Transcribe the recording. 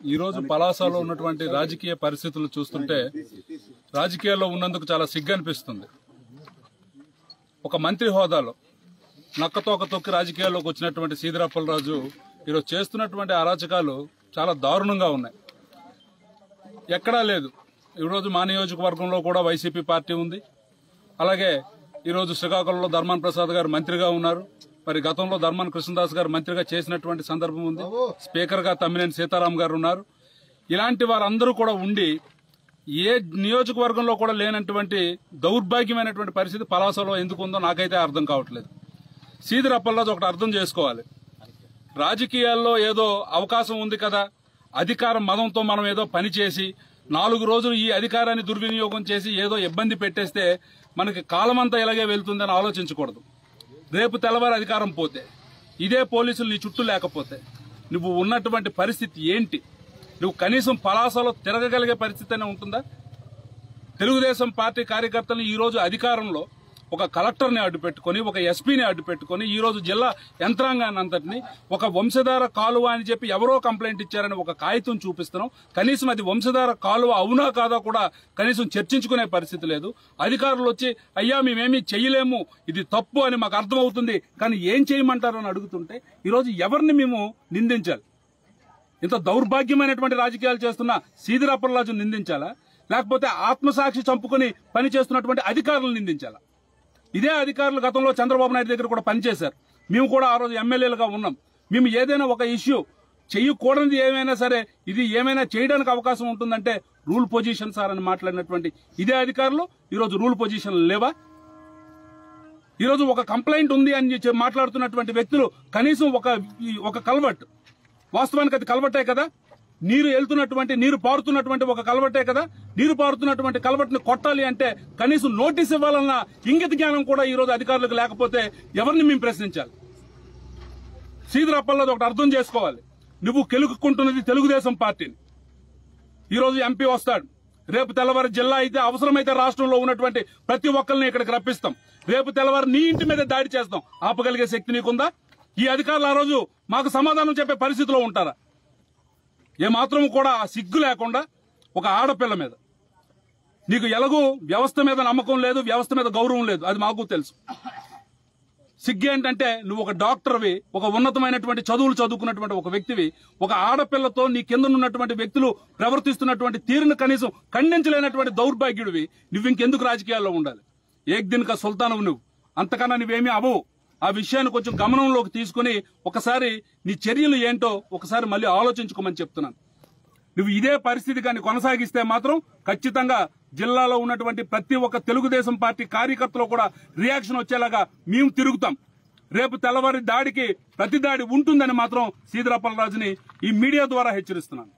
ఈ రోజు పలాసలో ఉన్నటువంటి రాజకీయ పరిస్థితులు చూస్తుంటే రాజకీయాల్లో ఉన్నందుకు చాలా సిగ్గు అనిపిస్తుంది ఒక మంత్రి హోదాలో నక్కతోక తొక్కి రాజకీయాల్లోకి వచ్చినటువంటి సీదిరాపల్లరాజు ఈరోజు చేస్తున్నటువంటి అరాచకాలు చాలా దారుణంగా ఉన్నాయి ఎక్కడా లేదు ఈరోజు మా నియోజకవర్గంలో కూడా వైసీపీ పార్టీ ఉంది అలాగే ఈరోజు శ్రీకాకుళంలో ధర్మాన్ ప్రసాద్ గారు మంత్రిగా ఉన్నారు మరి గతంలో ధర్మాన్ కృష్ణదాస్ గారు మంత్రిగా చేసినటువంటి సందర్భం ఉంది స్పీకర్ గా తమ్మినేని సీతారాం గారు ఉన్నారు ఇలాంటి వారందరూ కూడా ఉండి ఏ నియోజకవర్గంలో కూడా లేనటువంటి దౌర్భాగ్యమైనటువంటి పరిస్థితి పలాసలో ఎందుకు ఉందో నాకైతే అర్థం కావట్లేదు సీదిరప్పల్లాది ఒకటి అర్థం చేసుకోవాలి రాజకీయాల్లో ఏదో అవకాశం ఉంది కదా అధికారం మదంతో మనం ఏదో పని చేసి నాలుగు రోజులు ఈ అధికారాన్ని దుర్వినియోగం చేసి ఏదో ఇబ్బంది పెట్టేస్తే మనకి కాలమంతా ఇలాగే వెళ్తుందని ఆలోచించకూడదు రేపు తెల్లవారు అధికారం పోతే ఇదే పోలీసులు నీ చుట్టూ లేకపోతే నువ్వు ఉన్నటువంటి పరిస్థితి ఏంటి నువ్వు కనీసం పలాసలో తిరగగలిగే పరిస్థితి అయినా ఉంటుందా తెలుగుదేశం పార్టీ కార్యకర్తలు ఈ రోజు అధికారంలో ఒక కలెక్టర్ని అడ్డు పెట్టుకుని ఒక ఎస్పీని అడ్డు పెట్టుకుని ఈ రోజు జిల్లా యంత్రాంగాన్ని అంతటిని ఒక వంశధార కాలువ అని చెప్పి ఎవరో కంప్లైంట్ ఇచ్చారని ఒక కాగితం చూపిస్తున్నాం కనీసం అది వంశధార కాలువ అవునా కాదా కూడా కనీసం చర్చించుకునే పరిస్థితి లేదు అధికారులు వచ్చి అయ్యా మేమేమీ చెయ్యలేము ఇది తప్పు అని మాకు అర్థమవుతుంది కానీ ఏం చేయమంటారు అని అడుగుతుంటే ఈ రోజు ఎవరిని మేము నిందించాలి ఇంత దౌర్భాగ్యమైనటువంటి రాజకీయాలు చేస్తున్న సీదిరాపల్లాజు నిందించాలా లేకపోతే ఆత్మసాక్షి చంపుకుని పని చేస్తున్నటువంటి అధికారులను నిందించాలా ఇదే అధికారులు గతంలో చంద్రబాబు నాయుడు దగ్గర కూడా పనిచేశారు మేము కూడా ఆ రోజు ఎమ్మెల్యేలుగా ఉన్నాం మేము ఏదైనా ఒక ఇష్యూ చెయ్యకూడనిది ఏమైనా సరే ఇది ఏమైనా చేయడానికి అవకాశం ఉంటుందంటే రూల్ పొజిషన్ సార్ అని మాట్లాడినటువంటి ఇదే అధికారులు ఈరోజు రూల్ పొజిషన్ లేవా ఈరోజు ఒక కంప్లైంట్ ఉంది అని చెప్పి మాట్లాడుతున్నటువంటి వ్యక్తులు కనీసం ఒక ఈ- ఒక కల్వర్ట్ వాస్తవానికి అది కల్వట్టే కదా నీరు వెళ్తున్నటువంటి నీరు పారుతున్నటువంటి ఒక కలవట్టే కదా నీరు పారుతున్నటువంటి కలవట్ని కొట్టాలి అంటే కనీసం నోటీస్ ఇవ్వాలన్న ఇంగిత జ్ఞానం కూడా ఈ రోజు అధికారులకు లేకపోతే ఎవరిని మేము ప్రశ్నించాలి సీదిరప్పల్లో ఒకటి అర్థం చేసుకోవాలి నువ్వు కెలుక్కుంటున్నది తెలుగుదేశం పార్టీని ఈ రోజు ఎంపీ వస్తాడు రేపు తెల్లవారు జిల్లా అయితే అవసరమైతే రాష్ట్రంలో ఉన్నటువంటి ప్రతి ఒక్కరిని ఇక్కడికి రప్పిస్తాం రేపు తెల్లవారు నీ ఇంటి మీద దాడి చేస్తాం ఆపగలిగే శక్తి నీకుందా ఈ అధికారులు ఆ రోజు మాకు సమాధానం చెప్పే పరిస్థితిలో ఉంటారా ఏమాత్రం కూడా ఆ సిగ్గు లేకుండా ఒక ఆడపిల్ల మీద నీకు ఎలాగూ వ్యవస్థ మీద నమ్మకం లేదు వ్యవస్థ మీద గౌరవం లేదు అది మాకు తెలుసు సిగ్గు ఏంటంటే నువ్వు ఒక డాక్టర్వి ఒక ఉన్నతమైనటువంటి చదువులు చదువుకున్నటువంటి ఒక వ్యక్తివి ఒక ఆడపిల్లతో నీ కింద ఉన్నటువంటి వ్యక్తులు ప్రవర్తిస్తున్నటువంటి తీరును కనీసం ఖండించలేనటువంటి దౌర్భాగ్యుడివి నువ్వు ఇంకెందుకు రాజకీయాల్లో ఉండాలి ఏక్ దిన్ కా సుల్తానవు నువ్వు అంతకన్నా నువ్వేమీ అవ్వవు ఆ విషయాన్ని కొంచెం గమనంలోకి తీసుకుని ఒకసారి నీ చర్యలు ఏంటో ఒకసారి మళ్ళీ ఆలోచించుకోమని చెప్తున్నాను నువ్వు ఇదే పరిస్థితి కానీ కొనసాగిస్తే మాత్రం ఖచ్చితంగా జిల్లాలో ఉన్నటువంటి ప్రతి ఒక్క తెలుగుదేశం పార్టీ కార్యకర్తలు కూడా రియాక్షన్ వచ్చేలాగా మేము తిరుగుతాం రేపు తెల్లవారి దాడికి ప్రతి దాడి ఉంటుందని మాత్రం సీదిరాపల్లరాజుని ఈ మీడియా ద్వారా హెచ్చరిస్తున్నాను